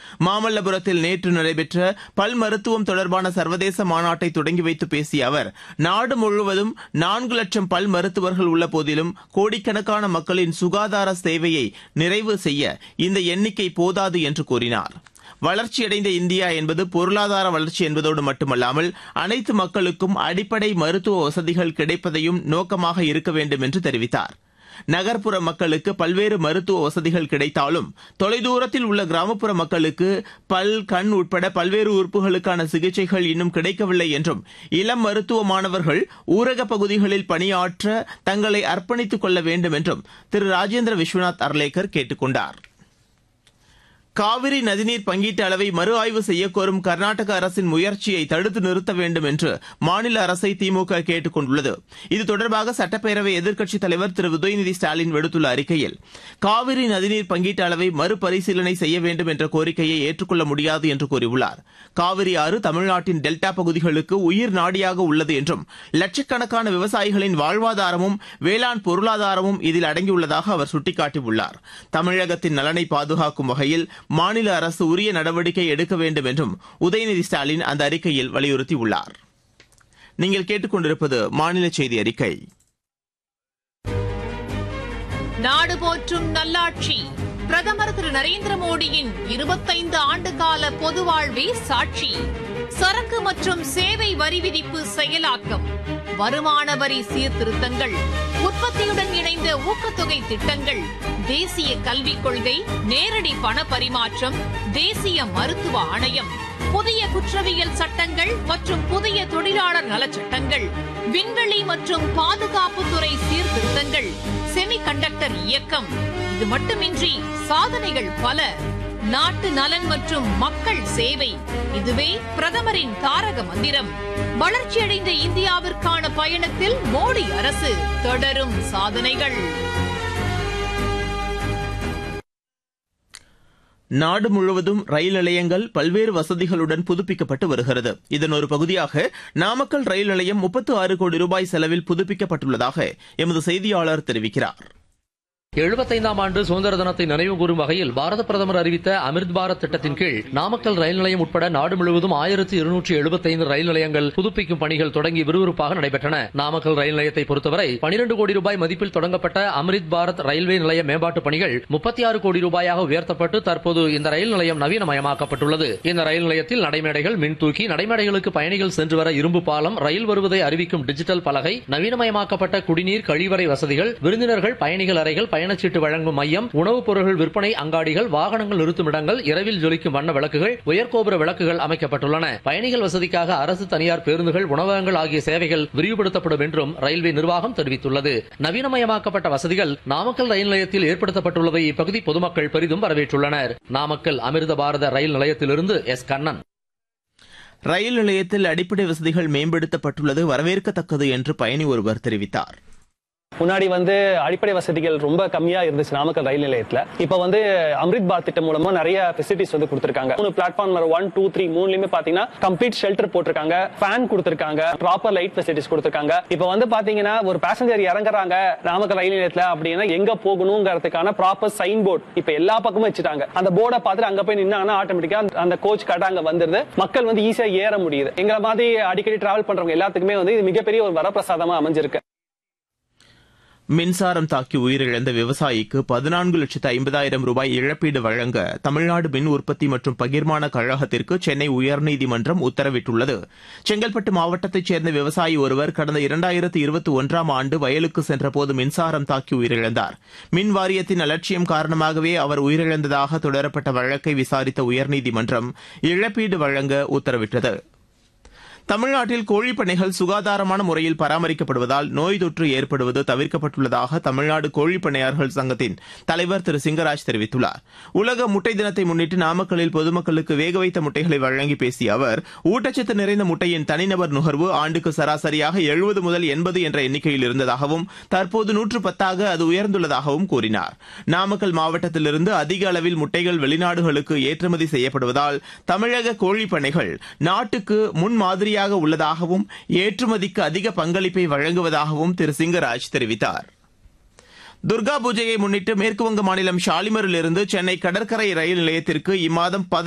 மாமல்லபுரத்தில் நேற்று நடைபெற்ற பல் மருத்துவம் தொடர்பான சர்வதேச மாநாட்டை தொடங்கி வைத்து பேசிய அவர் நாடு முழுவதும் நான்கு லட்சம் பல் மருத்துவர்கள் உள்ள போதிலும் கோடிக்கணக்கான மக்களின் சுகாதார சேவையை நிறைவு செய்ய இந்த எண்ணிக்கை போதாது என்று கூறினார் வளர்ச்சியடைந்த இந்தியா என்பது பொருளாதார வளர்ச்சி என்பதோடு மட்டுமல்லாமல் அனைத்து மக்களுக்கும் அடிப்படை மருத்துவ வசதிகள் கிடைப்பதையும் நோக்கமாக இருக்க வேண்டும் என்று தெரிவித்தார் நகர்ப்புற மக்களுக்கு பல்வேறு மருத்துவ வசதிகள் கிடைத்தாலும் தொலைதூரத்தில் உள்ள கிராமப்புற மக்களுக்கு பல் கண் உட்பட பல்வேறு உறுப்புகளுக்கான சிகிச்சைகள் இன்னும் கிடைக்கவில்லை என்றும் இளம் மருத்துவ மாணவர்கள் ஊரக பகுதிகளில் பணியாற்ற தங்களை அர்ப்பணித்துக் கொள்ள வேண்டும் என்றும் திரு ராஜேந்திர விஸ்வநாத் அர்லேக்கர் கேட்டுக் கொண்டார் காவிரி நதிநீர் பங்கீட்டு அளவை மறு ஆய்வு செய்யக்கோரும் கர்நாடக அரசின் முயற்சியை தடுத்து நிறுத்த வேண்டும் என்று மாநில அரசை திமுக கேட்டுக் கொண்டுள்ளது இது தொடர்பாக சட்டப்பேரவை எதிர்க்கட்சித் தலைவர் திரு உதயநிதி ஸ்டாலின் விடுத்துள்ள அறிக்கையில் காவிரி நதிநீர் பங்கீட்டு அளவை மறுபரிசீலனை செய்ய வேண்டும் என்ற கோரிக்கையை ஏற்றுக்கொள்ள முடியாது என்று கூறியுள்ளார் காவிரி ஆறு தமிழ்நாட்டின் டெல்டா பகுதிகளுக்கு உயிர் நாடியாக உள்ளது என்றும் லட்சக்கணக்கான விவசாயிகளின் வாழ்வாதாரமும் வேளாண் பொருளாதாரமும் இதில் அடங்கியுள்ளதாக அவர் சுட்டிக்காட்டியுள்ளார் தமிழகத்தின் நலனை பாதுகாக்கும் வகையில் மாநில அரசு உரிய நடவடிக்கை எடுக்க வேண்டும் என்றும் உதயநிதி ஸ்டாலின் அந்த அறிக்கையில் வலியுறுத்தியுள்ளார் நீங்கள் கேட்டுக்கொண்டிருப்பது மாநில செய்தி அறிக்கை நாடு போற்றும் நல்லாட்சி பிரதமர் திரு நரேந்திர மோடியின் இருபத்தைந்து ஆண்டு கால பொது வாழ்வே சாட்சி சரக்கு மற்றும் சேவை வரி விதிப்பு செயலாக்கம் வருமான வரி சீர்திருத்தங்கள் உற்பத்தியுடன் இணைந்த ஊக்கத்தொகை திட்டங்கள் தேசிய கல்விக் கொள்கை நேரடி பண பரிமாற்றம் தேசிய மருத்துவ ஆணையம் புதிய குற்றவியல் சட்டங்கள் மற்றும் புதிய தொழிலாளர் நலச் சட்டங்கள் விண்வெளி மற்றும் பாதுகாப்புத்துறை சீர்திருத்தங்கள் செமி கண்டக்டர் இயக்கம் இது மட்டுமின்றி சாதனைகள் பல நாட்டு நலன் மற்றும் மக்கள் சேவை இதுவே பிரதமரின் தாரக மந்திரம் வளர்ச்சியடைந்த இந்தியாவிற்கான பயணத்தில் மோடி அரசு தொடரும் சாதனைகள் நாடு முழுவதும் ரயில் நிலையங்கள் பல்வேறு வசதிகளுடன் புதுப்பிக்கப்பட்டு வருகிறது இதன் ஒரு பகுதியாக நாமக்கல் ரயில் நிலையம் முப்பத்து ஆறு கோடி ரூபாய் செலவில் புதுப்பிக்கப்பட்டுள்ளதாக எமது செய்தியாளர் தெரிவிக்கிறார் எழுபத்தைந்தாம் ஆண்டு சுதந்திர தினத்தை நினைவு கூறும் வகையில் பாரத பிரதமர் அறிவித்த அமிர்த் பாரத் திட்டத்தின் கீழ் நாமக்கல் ரயில் நிலையம் உட்பட நாடு முழுவதும் ஆயிரத்தி இருநூற்றி எழுபத்தைந்து ரயில் நிலையங்கள் புதுப்பிக்கும் பணிகள் தொடங்கி விறுவிறுப்பாக நடைபெற்றன நாமக்கல் ரயில் நிலையத்தை பொறுத்தவரை பனிரெண்டு கோடி ரூபாய் மதிப்பில் தொடங்கப்பட்ட அமிர்த் பாரத் ரயில்வே நிலைய மேம்பாட்டு பணிகள் முப்பத்தி ஆறு கோடி ரூபாயாக உயர்த்தப்பட்டு தற்போது இந்த ரயில் நிலையம் நவீனமயமாக்கப்பட்டுள்ளது இந்த ரயில் நிலையத்தில் நடைமேடைகள் மின்தூக்கி நடைமேடைகளுக்கு பயணிகள் சென்று வர இரும்பு பாலம் ரயில் வருவதை அறிவிக்கும் டிஜிட்டல் பலகை நவீனமயமாக்கப்பட்ட குடிநீர் கழிவறை வசதிகள் விருந்தினர்கள் பயணிகள் அறைகள் பயணச்சீட்டு வழங்கும் மையம் உணவுப் பொருட்கள் விற்பனை அங்காடிகள் வாகனங்கள் நிறுத்தும் இடங்கள் இரவில் ஜொலிக்கும் வண்ண விளக்குகள் உயர்கோபுர விளக்குகள் அமைக்கப்பட்டுள்ளன பயணிகள் வசதிக்காக அரசு தனியார் பேருந்துகள் உணவகங்கள் ஆகிய சேவைகள் விரிவுபடுத்தப்படும் என்றும் ரயில்வே நிர்வாகம் தெரிவித்துள்ளது நவீனமயமாக்கப்பட்ட வசதிகள் நாமக்கல் ரயில் நிலையத்தில் ஏற்படுத்தப்பட்டுள்ளதை இப்பகுதி பொதுமக்கள் பெரிதும் வரவேற்றுள்ளனர் நாமக்கல் அமிர்த பாரத ரயில் நிலையத்திலிருந்து எஸ் கண்ணன் ரயில் நிலையத்தில் அடிப்படை வசதிகள் மேம்படுத்தப்பட்டுள்ளது வரவேற்கத்தக்கது என்று பயணி ஒருவர் தெரிவித்தார் முன்னாடி வந்து அடிப்படை வசதிகள் ரொம்ப கம்மியா இருந்துச்சு நாமக்கல் ரயில் நிலையத்துல இப்ப வந்து அம்ரித் பாரத் திட்டம் மூலமா நிறைய ஃபெசிலிட்டிஸ் வந்து கொடுத்திருக்காங்க மூணு பிளாட்ஃபார்ம் ஒன் டூ த்ரீ மூணுலயுமே பாத்தீங்கன்னா கம்ப்ளீட் ஷெல்டர் போட்டிருக்காங்க ஃபேன் கொடுத்திருக்காங்க ப்ராப்பர் லைட் ஃபெசிலிட்டிஸ் கொடுத்திருக்காங்க இப்ப வந்து பாத்தீங்கன்னா ஒரு பேசஞ்சர் இறங்குறாங்க நாமக்கல் ரயில் நிலையத்துல அப்படின்னா எங்க போகணுங்கிறதுக்கான ப்ராப்பர் சைன் போர்டு இப்ப எல்லா பக்கமும் வச்சுட்டாங்க அந்த போர்டை பார்த்துட்டு அங்க போய் நின்னாங்கன்னா ஆட்டோமேட்டிக்கா அந்த கோச் கரெக்டா அங்க வந்துருது மக்கள் வந்து ஈஸியா ஏற முடியுது எங்களை மாதிரி அடிக்கடி டிராவல் பண்றவங்க எல்லாத்துக்குமே வந்து இது மிகப்பெரிய ஒரு வரப்பிரசாதமா அமைஞ்சிருக்கு மின்சாரம் தாக்கி உயிரிழந்த விவசாயிக்கு பதினான்கு லட்சத்து ஐம்பதாயிரம் ரூபாய் இழப்பீடு வழங்க தமிழ்நாடு மின் உற்பத்தி மற்றும் பகிர்மான கழகத்திற்கு சென்னை உயர்நீதிமன்றம் உத்தரவிட்டுள்ளது செங்கல்பட்டு மாவட்டத்தைச் சேர்ந்த விவசாயி ஒருவர் கடந்த இரண்டாயிரத்து இருபத்தி ஒன்றாம் ஆண்டு வயலுக்கு சென்றபோது மின்சாரம் தாக்கி உயிரிழந்தார் மின் வாரியத்தின் அலட்சியம் காரணமாகவே அவர் உயிரிழந்ததாக தொடரப்பட்ட வழக்கை விசாரித்த உயர்நீதிமன்றம் இழப்பீடு வழங்க உத்தரவிட்டது தமிழ்நாட்டில் கோழிப்பண்ணைகள் சுகாதாரமான முறையில் பராமரிக்கப்படுவதால் நோய் தொற்று ஏற்படுவது தவிர்க்கப்பட்டுள்ளதாக தமிழ்நாடு கோழிப்பண்ணையாளர்கள் சங்கத்தின் தலைவர் திரு சிங்கராஜ் தெரிவித்துள்ளார் உலக முட்டை தினத்தை முன்னிட்டு நாமக்கல்லில் பொதுமக்களுக்கு வேக வைத்த முட்டைகளை வழங்கி பேசிய அவர் ஊட்டச்சத்து நிறைந்த முட்டையின் தனிநபர் நுகர்வு ஆண்டுக்கு சராசரியாக எழுபது முதல் எண்பது என்ற எண்ணிக்கையில் இருந்ததாகவும் தற்போது நூற்று பத்தாக அது உயர்ந்துள்ளதாகவும் கூறினார் நாமக்கல் மாவட்டத்திலிருந்து அதிக அளவில் முட்டைகள் வெளிநாடுகளுக்கு ஏற்றுமதி செய்யப்படுவதால் தமிழக கோழிப்பண்ணைகள் நாட்டுக்கு முன்மாதிரியாக உள்ளதாகவும் ஏற்றுமதிக்கு அதிக பங்களிப்பை வழங்குவதாகவும் திரு சிங்கராஜ் தெரிவித்தார் துர்கா பூஜையை முன்னிட்டு மேற்குவங்க மாநிலம் ஷாலிமரிலிருந்து சென்னை கடற்கரை ரயில் நிலையத்திற்கு இம்மாதம்